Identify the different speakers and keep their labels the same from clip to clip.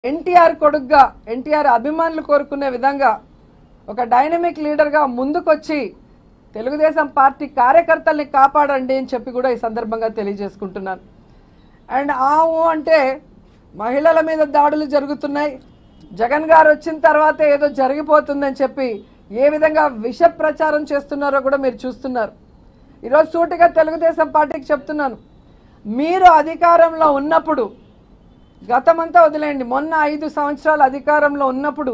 Speaker 1: ఎన్టీఆర్ కొడుగ్గా ఎన్టీఆర్ అభిమానులు కోరుకునే విధంగా ఒక డైనమిక్ లీడర్గా ముందుకొచ్చి తెలుగుదేశం పార్టీ కార్యకర్తల్ని కాపాడండి అని చెప్పి కూడా ఈ సందర్భంగా తెలియజేసుకుంటున్నాను అండ్ ఆవు అంటే మహిళల మీద దాడులు జరుగుతున్నాయి జగన్ గారు వచ్చిన తర్వాత ఏదో జరిగిపోతుందని చెప్పి ఏ విధంగా విష ప్రచారం చేస్తున్నారో కూడా మీరు చూస్తున్నారు ఈరోజు సూటిగా తెలుగుదేశం పార్టీకి చెప్తున్నాను మీరు అధికారంలో ఉన్నప్పుడు గతమంతా వదిలేయండి మొన్న ఐదు సంవత్సరాలు అధికారంలో ఉన్నప్పుడు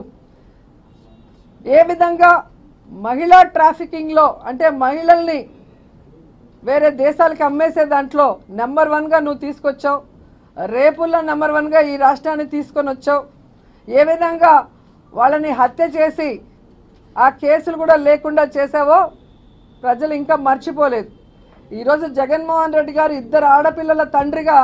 Speaker 1: ఏ విధంగా మహిళా ట్రాఫికింగ్లో అంటే మహిళల్ని వేరే దేశాలకి అమ్మేసే దాంట్లో నెంబర్ వన్గా నువ్వు తీసుకొచ్చావు రేపుల్లో నెంబర్ వన్గా ఈ రాష్ట్రాన్ని తీసుకొని వచ్చావు ఏ విధంగా వాళ్ళని హత్య చేసి ఆ కేసులు కూడా లేకుండా చేసావో ప్రజలు ఇంకా మర్చిపోలేదు ఈరోజు జగన్మోహన్ రెడ్డి గారు ఇద్దరు ఆడపిల్లల తండ్రిగా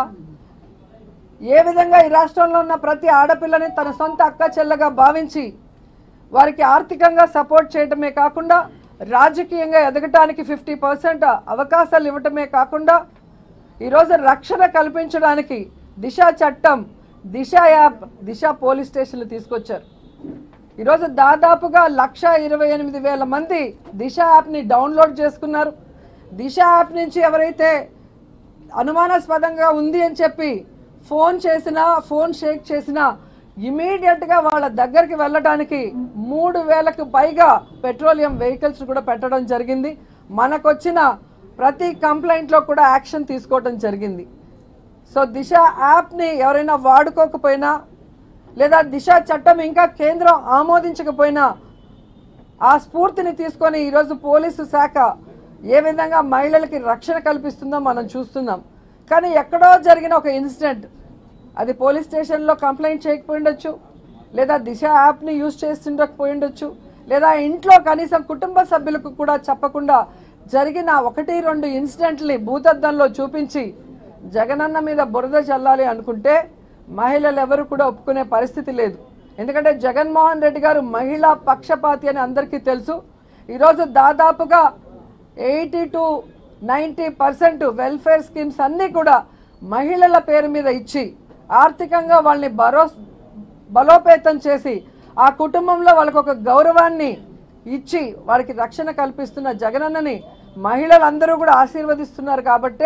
Speaker 1: ఏ విధంగా ఈ రాష్ట్రంలో ఉన్న ప్రతి ఆడపిల్లని తన సొంత అక్క చెల్లెగా భావించి వారికి ఆర్థికంగా సపోర్ట్ చేయటమే కాకుండా రాజకీయంగా ఎదగటానికి ఫిఫ్టీ పర్సెంట్ అవకాశాలు ఇవ్వటమే కాకుండా ఈరోజు రక్షణ కల్పించడానికి దిశ చట్టం దిశ యాప్ దిశ పోలీస్ స్టేషన్లు తీసుకొచ్చారు ఈరోజు దాదాపుగా లక్ష ఇరవై ఎనిమిది వేల మంది దిశ యాప్ని డౌన్లోడ్ చేసుకున్నారు దిశ యాప్ నుంచి ఎవరైతే అనుమానాస్పదంగా ఉంది అని చెప్పి ఫోన్ చేసినా ఫోన్ షేక్ చేసినా ఇమీడియట్గా వాళ్ళ దగ్గరికి వెళ్ళడానికి మూడు వేలకు పైగా పెట్రోలియం వెహికల్స్ కూడా పెట్టడం జరిగింది మనకొచ్చిన ప్రతి కంప్లైంట్లో కూడా యాక్షన్ తీసుకోవడం జరిగింది సో దిశ యాప్ని ఎవరైనా వాడుకోకపోయినా లేదా దిశ చట్టం ఇంకా కేంద్రం ఆమోదించకపోయినా ఆ స్ఫూర్తిని తీసుకొని ఈరోజు పోలీసు శాఖ ఏ విధంగా మహిళలకి రక్షణ కల్పిస్తుందో మనం చూస్తున్నాం కానీ ఎక్కడో జరిగిన ఒక ఇన్సిడెంట్ అది పోలీస్ స్టేషన్లో కంప్లైంట్ చేయకపోయిండొచ్చు లేదా దిశ యాప్ని యూజ్ చేస్తుండకపోయిండొచ్చు లేదా ఇంట్లో కనీసం కుటుంబ సభ్యులకు కూడా చెప్పకుండా జరిగిన ఒకటి రెండు ఇన్సిడెంట్ని భూతద్దంలో చూపించి జగనన్న మీద బురద చల్లాలి అనుకుంటే మహిళలు ఎవరు కూడా ఒప్పుకునే పరిస్థితి లేదు ఎందుకంటే జగన్మోహన్ రెడ్డి గారు మహిళా పక్షపాతి అని అందరికీ తెలుసు ఈరోజు దాదాపుగా eighty to ninety percent welfare schemes అన్నీ కూడా మహిళల పేరు మీద ఇచ్చి ఆర్థికంగా వాళ్ళని భరో బలోపేతం చేసి ఆ కుటుంబంలో వాళ్ళకు ఒక గౌరవాన్ని ఇచ్చి వారికి రక్షణ కల్పిస్తున్న జగనన్నని మహిళలందరూ కూడా ఆశీర్వదిస్తున్నారు కాబట్టే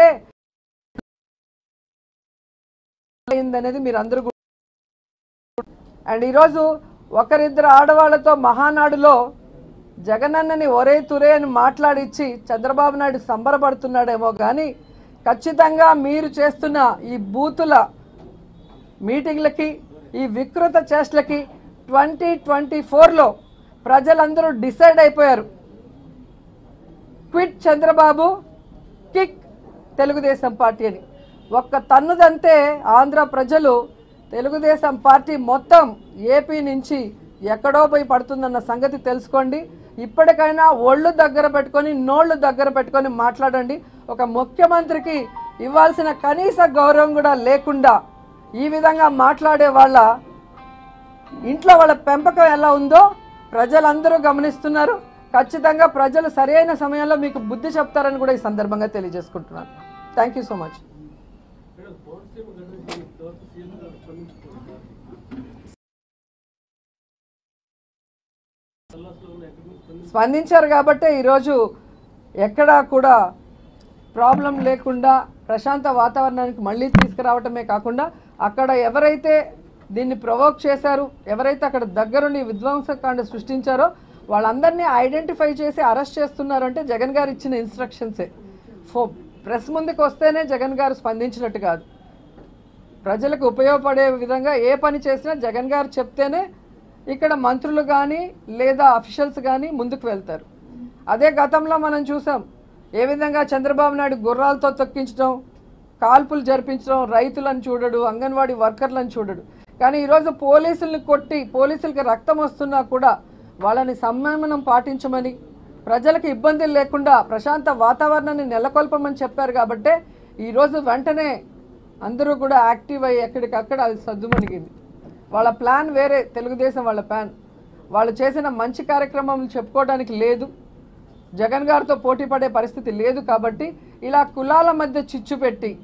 Speaker 1: అయిందనేది మీరు అందరూ కూడా అండ్ ఈరోజు ఒకరిద్దరు ఆడవాళ్లతో మహానాడులో జగనన్నని ఒరే తురే అని మాట్లాడిచ్చి చంద్రబాబు నాయుడు సంబరపడుతున్నాడేమో కానీ ఖచ్చితంగా మీరు చేస్తున్న ఈ బూతుల మీటింగ్లకి ఈ వికృత చేష్టలకి ట్వంటీ ట్వంటీ ఫోర్లో ప్రజలందరూ డిసైడ్ అయిపోయారు quit Chandrababu kick Telugudesam party అని ఒక్క తన్నుదంతే ఆంధ్ర ప్రజలు తెలుగుదేశం పార్టీ మొత్తం ఏపీ నుంచి ఎక్కడో పోయి పడుతుందన్న సంగతి తెలుసుకోండి ఇప్పటికైనా ఒళ్ళు దగ్గర పెట్టుకొని నోళ్ళు దగ్గర పెట్టుకొని మాట్లాడండి ఒక ముఖ్యమంత్రికి ఇవ్వాల్సిన కనీస గౌరవం కూడా లేకుండా ఈ విధంగా మాట్లాడే వాళ్ళ ఇంట్లో వాళ్ళ పెంపకం ఎలా ఉందో ప్రజలందరూ గమనిస్తున్నారు ఖచ్చితంగా ప్రజలు సరైన సమయంలో మీకు బుద్ధి చెప్తారని కూడా ఈ సందర్భంగా తెలియజేసుకుంటున్నాను థ్యాంక్ యూ సో మచ్ స్పందించారు కాబట్టే ఈరోజు ఎక్కడా కూడా ప్రాబ్లం లేకుండా ప్రశాంత వాతావరణానికి మళ్ళీ తీసుకురావటమే కాకుండా అక్కడ ఎవరైతే దీన్ని ప్రొవోక్ చేశారు ఎవరైతే అక్కడ దగ్గరుండి విధ్వంసకాండ సృష్టించారో వాళ్ళందరినీ ఐడెంటిఫై చేసి అరెస్ట్ చేస్తున్నారు అంటే జగన్ గారు ఇచ్చిన ఇన్స్ట్రక్షన్సే ఫో ప్రెస్ ముందుకు వస్తేనే జగన్ గారు స్పందించినట్టు కాదు ప్రజలకు ఉపయోగపడే విధంగా ఏ పని చేసినా జగన్ గారు చెప్తేనే ఇక్కడ మంత్రులు కానీ లేదా అఫీషియల్స్ కానీ ముందుకు వెళ్తారు అదే గతంలో మనం చూసాం ఏ విధంగా చంద్రబాబు నాయుడు గుర్రాలతో తొక్కించడం కాల్పులు జరిపించడం రైతులను చూడడు అంగన్వాడీ వర్కర్లను చూడడు కానీ ఈరోజు పోలీసుల్ని కొట్టి పోలీసులకి రక్తం వస్తున్నా కూడా వాళ్ళని సంయమనం పాటించమని ప్రజలకు ఇబ్బందులు లేకుండా ప్రశాంత వాతావరణాన్ని నెలకొల్పమని చెప్పారు కాబట్టే ఈరోజు వెంటనే అందరూ కూడా యాక్టివ్ అయ్యి ఎక్కడికక్కడ అది సద్దుమణిగింది వాళ్ళ ప్లాన్ వేరే తెలుగుదేశం వాళ్ళ ప్లాన్ వాళ్ళు చేసిన మంచి కార్యక్రమం చెప్పుకోవడానికి లేదు జగన్ గారితో పోటీ పడే పరిస్థితి లేదు కాబట్టి ఇలా కులాల మధ్య చిచ్చు పెట్టి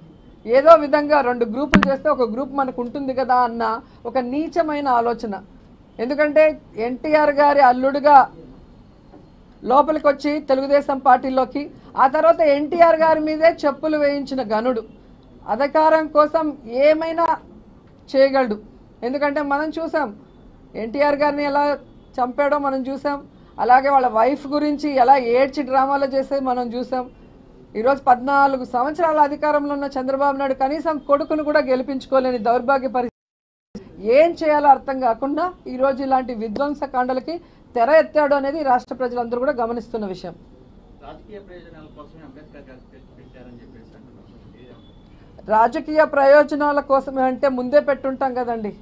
Speaker 1: ఏదో విధంగా రెండు గ్రూపులు చేస్తే ఒక గ్రూప్ మనకు ఉంటుంది కదా అన్న ఒక నీచమైన ఆలోచన ఎందుకంటే ఎన్టీఆర్ గారి అల్లుడుగా లోపలికి వచ్చి తెలుగుదేశం పార్టీలోకి ఆ తర్వాత ఎన్టీఆర్ గారి మీదే చెప్పులు వేయించిన గనుడు అధికారం కోసం ఏమైనా చేయగలడు ఎందుకంటే మనం చూసాం ఎన్టీఆర్ గారిని ఎలా చంపాడో మనం చూసాం అలాగే వాళ్ళ వైఫ్ గురించి ఎలా ఏడ్చి డ్రామాలు చేసేది మనం చూసాం ఈరోజు పద్నాలుగు సంవత్సరాల అధికారంలో ఉన్న చంద్రబాబు నాయుడు కనీసం కొడుకును కూడా గెలిపించుకోలేని దౌర్భాగ్య పరిస్థితి ఏం చేయాలో అర్థం కాకుండా ఈరోజు ఇలాంటి విధ్వంసకాండలకి తెర ఎత్తాడు అనేది రాష్ట్ర ప్రజలందరూ కూడా గమనిస్తున్న విషయం
Speaker 2: రాజకీయ ప్రయోజనాల కోసమే అంబేద్కర్ గారు పె- పెట్టారని చెప్పేసి అంటున్నారు ఇదేం-
Speaker 1: రాజకీయ ప్రయోజనాల కోసమే అంటే ముందే పెట్టుంటాం కదండి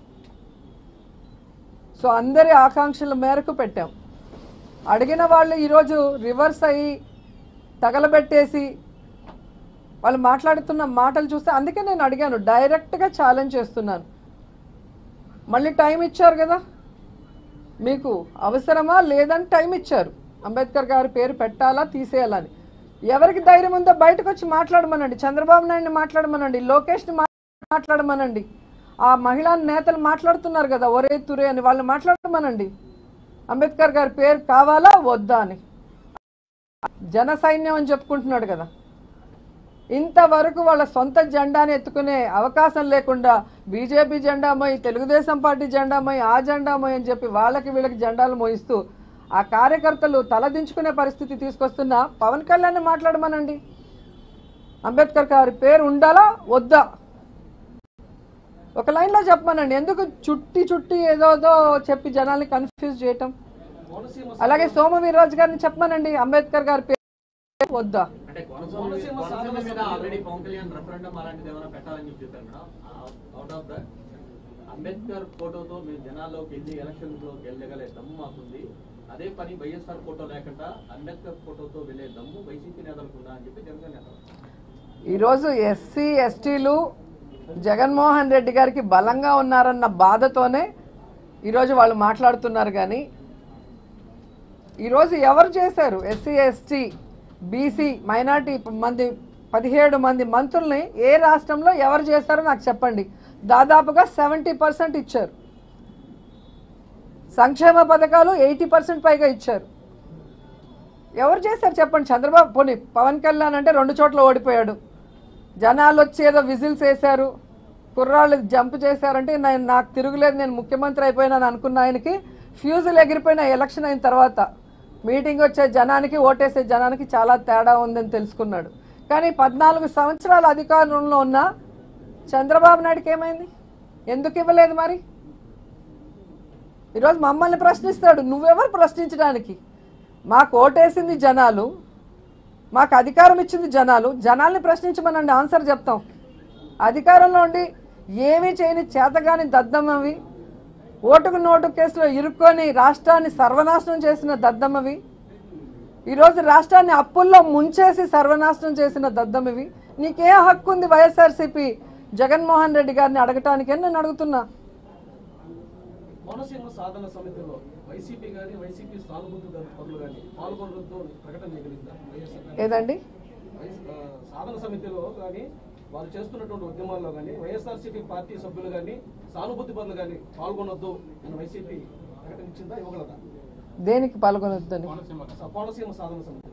Speaker 1: సో అందరి ఆకాంక్షల మేరకు పెట్టాం అడిగిన వాళ్ళు ఈరోజు రివర్స్ అయ్యి తగలబెట్టేసి వాళ్ళు మాట్లాడుతున్న మాటలు చూస్తే అందుకే నేను అడిగాను డైరెక్ట్గా ఛాలెంజ్ చేస్తున్నాను మళ్ళీ టైం ఇచ్చారు కదా మీకు అవసరమా లేదని టైం ఇచ్చారు అంబేద్కర్ గారి పేరు పెట్టాలా తీసేయాలని ఎవరికి ధైర్యం ఉందో బయటకు వచ్చి మాట్లాడమనండి చంద్రబాబు నాయుడిని మాట్లాడమనండి లోకేష్ని మా- మాట్లాడమనండి ఆ మహిళా నేతలు మాట్లాడుతున్నారు కదా ఒరే తురే అని వాళ్ళు మాట్లాడమనండి అంబేద్కర్ గారి పేరు కావాలా వద్దా అని జన సైన్యం అని చెప్పుకుంటున్నాడు కదా ఇంతవరకు వాళ్ళ సొంత జెండాని ఎత్తుకునే అవకాశం లేకుండా బీజేపీ జెండా మోయి తెలుగుదేశం పార్టీ జెండా మోయి ఆ జెండా మోయి అని చెప్పి వాళ్ళకి వీళ్ళకి జెండాలు మోయిస్తూ ఆ కార్యకర్తలు తలదించుకునే పరిస్థితి తీసుకొస్తున్న పవన్ కళ్యాణ్ మాట్లాడమనండి అంబేద్కర్ గారి పేరు ఉండాలా వద్దా ఒక లైన్లో చెప్పమనండి ఎందుకు చుట్టి చుట్టి ఏదోదో చెప్పి జనాల్ని కన్ఫ్యూజ్ చేయటం అలాగే సోమ వీర్రాజు గారిని చెప్పమనండి అంబేద్కర్ గారి పేరు వద్దా
Speaker 2: అంటే కోనసీమ మీద- కోనసీమ మీద ఆల్రెడీ పవన్ కళ్యాణ్ రెఫరెండం అలాంటిది ఏమైనా పెట్టాలని చెప్పి చెప్పారు madam out of that Ambedkar ఫోటోతో మేము జనాల్లోకి వెళ్ళి ఎలక్షన్ లోకి వెళ్ళగలే దమ్ము మాకుంది అదే పని వైఎస్ఆర్ ఫోటో లేకుండా అంబేద్కర్ ఫోటోతో వెళ్ళే దమ్ము వైసీపీ నేతలకు ఉందా అని చెప్పి జనసేన నేతలు
Speaker 1: ఈరోజు ఎస్సీ ఎస్టీలు జగన్మోహన్ రెడ్డి గారికి బలంగా ఉన్నారన్న బాధతోనే ఈరోజు వాళ్ళు మాట్లాడుతున్నారు కానీ ఈరోజు ఎవరు చేశారు ఎస్సీ ఎస్టీ బీసీ మైనార్టీ మంది పదిహేడు మంది మంత్రుల్ని ఏ రాష్ట్రంలో ఎవరు చేశారో నాకు చెప్పండి దాదాపుగా సెవెంటీ పర్సెంట్ ఇచ్చారు సంక్షేమ పథకాలు ఎయిటీ పర్సెంట్ పైగా ఇచ్చారు ఎవరు చేశారు చెప్పండి చంద్రబాబు పోనీ పవన్ కళ్యాణ్ అంటే రెండు చోట్ల ఓడిపోయాడు జనాలు వచ్చి ఏదో విజిల్స్ వేశారు కుర్రాళ్ళు జంప్ చేశారంటే నేను నాకు తిరుగులేదు నేను ముఖ్యమంత్రి అయిపోయినాను అనుకున్న ఆయనకి ఫ్యూజులు ఎగిరిపోయిన ఎలక్షన్ అయిన తర్వాత మీటింగ్ వచ్చే జనానికి ఓటేసే జనానికి చాలా తేడా ఉందని తెలుసుకున్నాడు కానీ పద్నాలుగు సంవత్సరాల అధికారంలో ఉన్న చంద్రబాబు నాయుడుకి ఏమైంది ఎందుకు ఇవ్వలేదు మరి ఈరోజు మమ్మల్ని ప్రశ్నిస్తాడు నువ్వెవరు ప్రశ్నించడానికి మాకు ఓటేసింది జనాలు మాకు అధికారం ఇచ్చింది జనాలు జనాల్ని ప్రశ్నించమనండి ఆన్సర్ చెప్తాం అధికారంలో ఉండి ఏమీ చేయని చేతగాని దద్దమ్మవి ఓటుకు నోటు కేసులో ఇరుక్కొని రాష్ట్రాన్ని సర్వనాశనం చేసిన దద్దమ్మవి ఈరోజు రాష్ట్రాన్ని అప్పుల్లో ముంచేసి సర్వనాశనం చేసిన దద్దమ్మవి నీకే హక్కు ఉంది వైఎస్ఆర్సీపీ జగన్మోహన్ రెడ్డి గారిని అడగటానికి అని నేను అడుగుతున్నా
Speaker 3: కోనసీమ సాధన సమితిలో వైసీపీ గాని వైసీపీ సానుభూతి పనులు గాని పాల్గొనడంతో ప్రకటన చేయగలిగిందా వైఎస్ఆర్ గారు?
Speaker 1: ఏదండి
Speaker 3: వైస్- ఆ, సాధన సమితిలో కానీ వారు చేస్తున్నటువంటి ఉద్యమాల్లో కానీ వైఎస్ఆర్సీపీ పార్టీ సభ్యులు కానీ సానుభూతి పనులు కానీ పాల్గొనొద్దు అని వైసీపీ ప్రకటన ఇచ్చిందా ఇవ్వగలదా
Speaker 1: దేనికి పాల్గొనొద్దని
Speaker 3: స- కోనసీమ సాధన సమితిలో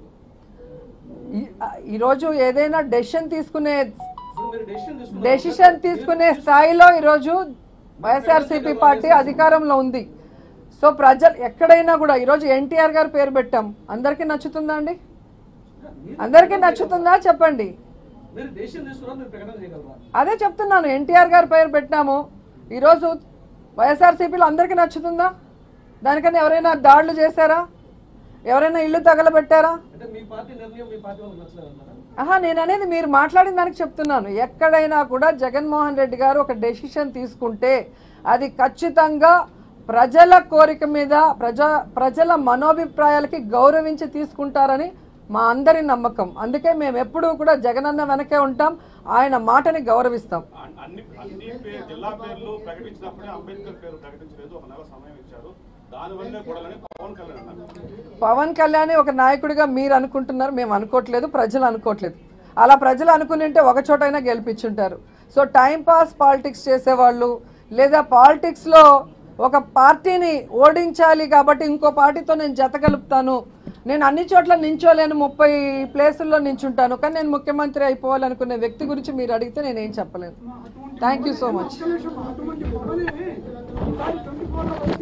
Speaker 1: ఈ- ఈరోజు ఏదైనా డెసిషన్ తీసుకునే
Speaker 3: ఇప్పుడు మీరు డెసిషన్ తీసుకున్నారు
Speaker 1: డెసిషన్ తీసుకునే స్థాయిలో ఈరోజు వైఎస్ఆర్సీపీ పార్టీ అధికారంలో ఉంది సో ప్రజలు ఎక్కడైనా కూడా ఈరోజు ఎన్టీఆర్ గారు పేరు పెట్టాం అందరికీ నచ్చుతుందా అండి అందరికీ నచ్చుతుందా చెప్పండి
Speaker 3: మీరు డెసిషన్ తీసుకున్నారు మీరు ప్రకటన చేయగలరా
Speaker 1: అదే చెప్తున్నాను ఎన్టీఆర్ గారి పేరు పెట్టాము ఈరోజు వైఎస్ఆర్సీపీలో అందరికీ నచ్చుతుందా దానికన్నా ఎవరైనా దాడులు చేశారా ఎవరైనా ఇల్లు తగలబెట్టారా
Speaker 3: అంటే మీ పార్టీ నిర్ణయం మీ పార్టీ వాళ్ళకి నచ్చలేదన్నారా
Speaker 1: ఆహా నేను అనేది మీరు మాట్లాడిన దానికి చెప్తున్నాను ఎక్కడైనా కూడా జగన్మోహన్ రెడ్డి గారు ఒక డెసిషన్ తీసుకుంటే అది ఖచ్చితంగా ప్రజల కోరిక మీద ప్రజా ప్రజల మనోభిప్రాయాలకి గౌరవించి తీసుకుంటారని మా అందరి నమ్మకం అందుకే మేము ఎప్పుడూ కూడా జగనన్న వెనకే ఉంటాం ఆయన మాటని గౌరవిస్తాం
Speaker 4: అన్- అన్ని అన్ని పే- జిల్లా పేర్లు ప్రకటించినప్పుడే అంబేద్కర్ పేరు ప్రకటించలేదు ఒక నెల సమయం ఇచ్చారు దానివల్లే గొడవలని పవన్ కళ్యాణ్ అన్నారు
Speaker 1: పవన్ కళ్యాణ్ ఒక నాయకుడిగా మీరు అనుకుంటున్నారు మేము అనుకోవట్లేదు ప్రజలు అనుకోవట్లేదు అలా ప్రజలు అనుకునింటే ఒక చోటైనా గెలిపించుంటారు సో టైం పాస్ పాలిటిక్స్ చేసేవాళ్ళు లేదా పాలిటిక్స్లో ఒక పార్టీని ఓడించాలి కాబట్టి ఇంకో పార్టీతో నేను జత కలుపుతాను నేను అన్ని చోట్ల నించోలేను ముప్పై ప్లేసుల్లో నించుంటాను కానీ నేను ముఖ్యమంత్రి అయిపోవాలనుకునే వ్యక్తి గురించి మీరు అడిగితే నేనేం చెప్పలేను థ్యాంక్ యూ సో మచ్
Speaker 5: ఒక్క నిమిషం అటువంటి పవనే ఈసారి 24 లో